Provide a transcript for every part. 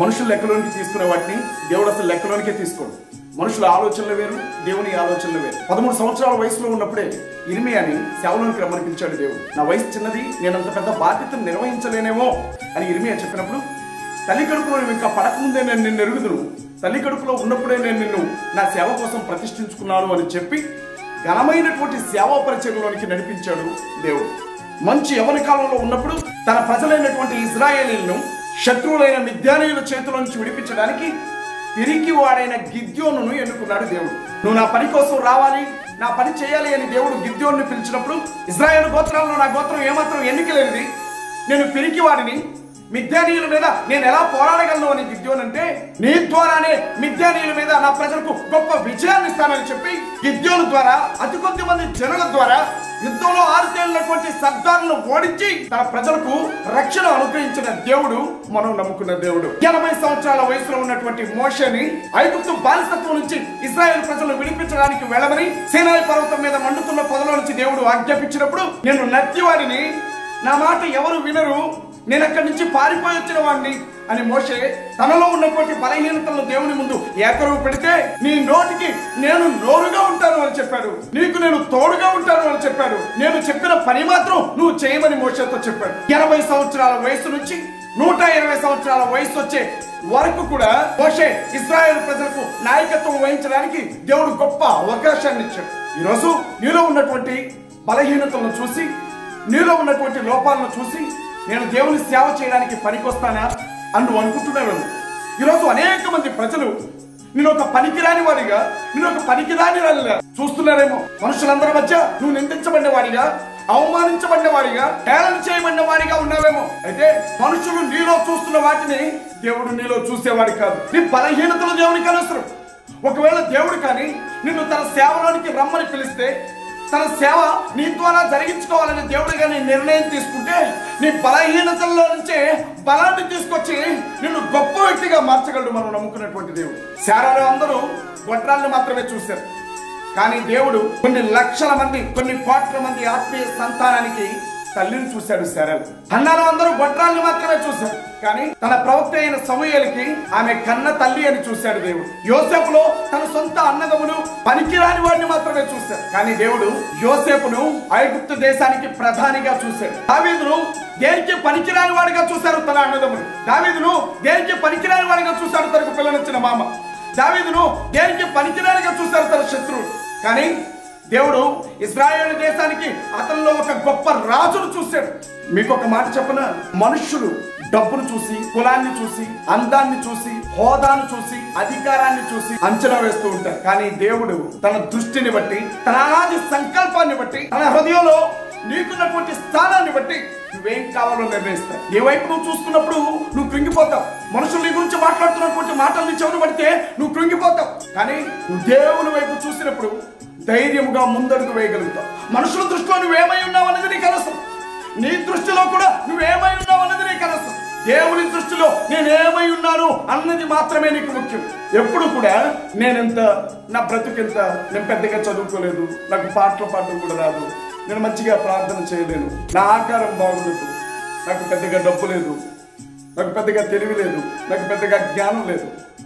మనుషులు లెక్కలోనికి తీసుకునే వాటిని దేవుడు అసలు లెక్కలోనికే తీసుకోడు మనుషుల ఆలోచనలు వేరు దేవుని ఆలోచనలు వేరు పదమూడు సంవత్సరాల వయసులో ఉన్నప్పుడే ఇర్మియాని సేవలోనికి రమ్మని పిలిచాడు దేవుడు నా వయసు చిన్నది నేను అంత పెద్ద బాధ్యతను నిర్వహించలేనేమో అని ఇర్మియా చెప్పినప్పుడు తల్లి కడుపులో నువ్వు ఇంకా పడకముందే నేను నిన్ను ఎరుగుదును తల్లి కడుపులో ఉన్నప్పుడే నేను నిన్ను నా సేవ కోసం ప్రతిష్ఠించుకున్నాను అని చెప్పి ఘనమైనటువంటి సేవా పరిచయంలోనికి నడిపించాడు దేవుడు మంచి యవన కాలంలో ఉన్నప్పుడు తన ప్రజలైనటువంటి ఇజ్రాయేలీలను శత్రువులైన మిద్యానీయుల చేతుల నుంచి విడిపించడానికి పిరికి వాడైన గిద్యోనును ఎన్నుకున్నాడు దేవుడు నువ్వు నా పని కోసం రావాలి నా పని చేయాలి అని దేవుడు గిద్యోను పిలిచినప్పుడు ఇజ్రాయేల్ గోత్రాల్లో నా గోత్రం ఏమాత్రం ఎన్నిక లేనిది నేను పిరికి వాడిని మిథ్యానీయుల మీద నేను ఎలా పోరాడగలను అని గిద్యోన్ అంటే నీ ద్వారానే మిథ్యానీయుల మీద నా ప్రజలకు గొప్ప విజయాన్ని ఇస్తానని చెప్పి గిద్యోను ద్వారా అతి కొద్ది మంది జనుల ద్వారా యుద్ధంలో ఆరుతేలినటువంటి సర్దారులను ఓడించి తన ప్రజలకు రక్షణ అనుగ్రహించిన దేవుడు మనం నమ్ముకున్న దేవుడు ఎనభై సంవత్సరాల వయసులో ఉన్నటువంటి మోషని ఐగుప్తు బానిసత్వం నుంచి ఇజ్రాయెల్ ప్రజలను విడిపించడానికి వెళ్ళమని సేనాయి పర్వతం మీద మండుతున్న పొదలో నుంచి దేవుడు ఆజ్ఞాపించినప్పుడు నేను నత్తివాడిని నా మాట ఎవరు వినరు నేను అక్కడి నుంచి పారిపోయి వచ్చిన వాడిని అని మోషే తనలో ఉన్నటువంటి బలహీనతలను దేవుని ముందు ఏకరువు పెడితే నీ నోటికి నేను నోరుగా ఉంటాను అని చెప్పాడు నీకు నేను తోడుగా ఉంటాను అని చెప్పాడు నేను చెప్పిన పని మాత్రం నువ్వు చేయమని మోషేతో చెప్పాడు ఎనభై సంవత్సరాల వయసు నుంచి నూట ఇరవై సంవత్సరాల వయసు వచ్చే వరకు కూడా మోషే ఇస్రాయేల్ ప్రజలకు నాయకత్వం వహించడానికి దేవుడు గొప్ప అవకాశాన్ని ఇచ్చాడు ఈరోజు నీలో ఉన్నటువంటి బలహీనతలను చూసి నీలో ఉన్నటువంటి లోపాలను చూసి నేను దేవుని సేవ చేయడానికి పనికొస్తానా అని నువ్వు అనుకుంటున్నావేమో ఈరోజు అనేక మంది ప్రజలు నేను ఒక పనికిరాని వాడిగా నేను ఒక పనికిరాని వాడిగా చూస్తున్నారేమో మనుషులందరి మధ్య నువ్వు నిందించబడిన వాడిగా అవమానించబడిన వాడిగా హేళన చేయబడిన వాడిగా ఉన్నావేమో అయితే మనుషులు నీలో చూస్తున్న వాటిని దేవుడు నీలో చూసేవాడి కాదు నీ బలహీనతలు దేవునికి అనవసరం ఒకవేళ దేవుడు కానీ నిన్ను తన సేవలోనికి రమ్మని పిలిస్తే తన సేవ నీ ద్వారా జరిగించుకోవాలని దేవుడు కానీ నిర్ణయం తీసుకుంటే నీ బలహీనతల్లో నుంచే బలాన్ని తీసుకొచ్చి నిన్ను గొప్ప వ్యక్తిగా మార్చగలడు మనం నమ్ముకున్నటువంటి దేవుడు శారాలు అందరూ గొడ్రాలను మాత్రమే చూశారు కానీ దేవుడు కొన్ని లక్షల మంది కొన్ని కోట్ల మంది ఆత్మీయ సంతానానికి తల్లిని చూశాడు శారాలు అన్నాను అందరూ గొడ్రాలను మాత్రమే చూశారు కానీ తన ప్రవక్త అయిన సమూహలకి ఆమె కన్న తల్లి అని చూశాడు దేవుడు యోసేపులో తన సొంత అన్నదములు పనికిరాని వాడిని మాత్రమే చూశాడు కానీ దేవుడు యోసేపును ఐగుప్తు దేశానికి ప్రధానిగా చూశాడు దావీదును దేనికి పనికిరాని వాడిగా చూశారు తన అన్నదములు దావీదును దేనికి పనికిరాని వాడిగా చూశాడు తనకు పిల్లనిచ్చిన మామ దావీదును దేనికి పనికిరానిగా చూశారు తన శత్రువు కానీ దేవుడు ఇస్రాయేల్ దేశానికి అతనిలో ఒక గొప్ప రాజును చూశాడు మీకు ఒక మాట చెప్పన మనుష్యులు డబ్బును చూసి కులాన్ని చూసి అందాన్ని చూసి హోదాను చూసి అధికారాన్ని చూసి అంచనా వేస్తూ ఉంటారు కానీ దేవుడు తన దృష్టిని బట్టి తన అనాది సంకల్పాన్ని బట్టి తన హృదయంలో నీకున్నటువంటి స్థానాన్ని బట్టి నువ్వేం కావాలో నిర్ణయిస్తావు నీ వైపు నువ్వు చూస్తున్నప్పుడు నువ్వు కృంగిపోతావు మనుషులు నీ గురించి మాట్లాడుతున్నటువంటి మాటలు నీ చెవులు పడితే నువ్వు కృంగిపోతావు కానీ నువ్వు దేవుని వైపు చూసినప్పుడు ధైర్యముగా ముందడుగు వేయగలుగుతావు మనుషుల దృష్టిలో నువ్వేమై ఉన్నావు అన్నది నీకు అనవసరం నీ దృష్టిలో కూడా నువ్వేమై ఉన్నావు అన్నది నీకు అనవసరం దేవుని దృష్టిలో నేనేమై ఉన్నాను అన్నది మాత్రమే నీకు ముఖ్యం ఎప్పుడు కూడా నేనెంత నా బ్రతుకెంత నేను పెద్దగా చదువుకోలేదు నాకు పాటలు పాడడం కూడా రాదు నేను మంచిగా ప్రార్థన చేయలేను నా ఆకారం బాగుండదు నాకు పెద్దగా డబ్బు లేదు నాకు పెద్దగా తెలివి లేదు నాకు పెద్దగా జ్ఞానం లేదు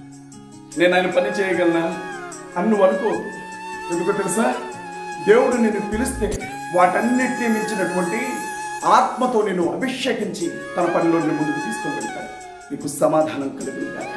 నేను ఆయన పని చేయగలనా అని నువ్వు అనుకో ఎందుకో తెలుసా దేవుడు నిన్ను పిలిస్తే వాటన్నిటిని మించినటువంటి ఆత్మతో నిన్ను అభిషేకించి తన పనిలో నిన్ను ముందుకు తీసుకొని వెళ్తాడు నీకు సమాధానం కలుగుతాడు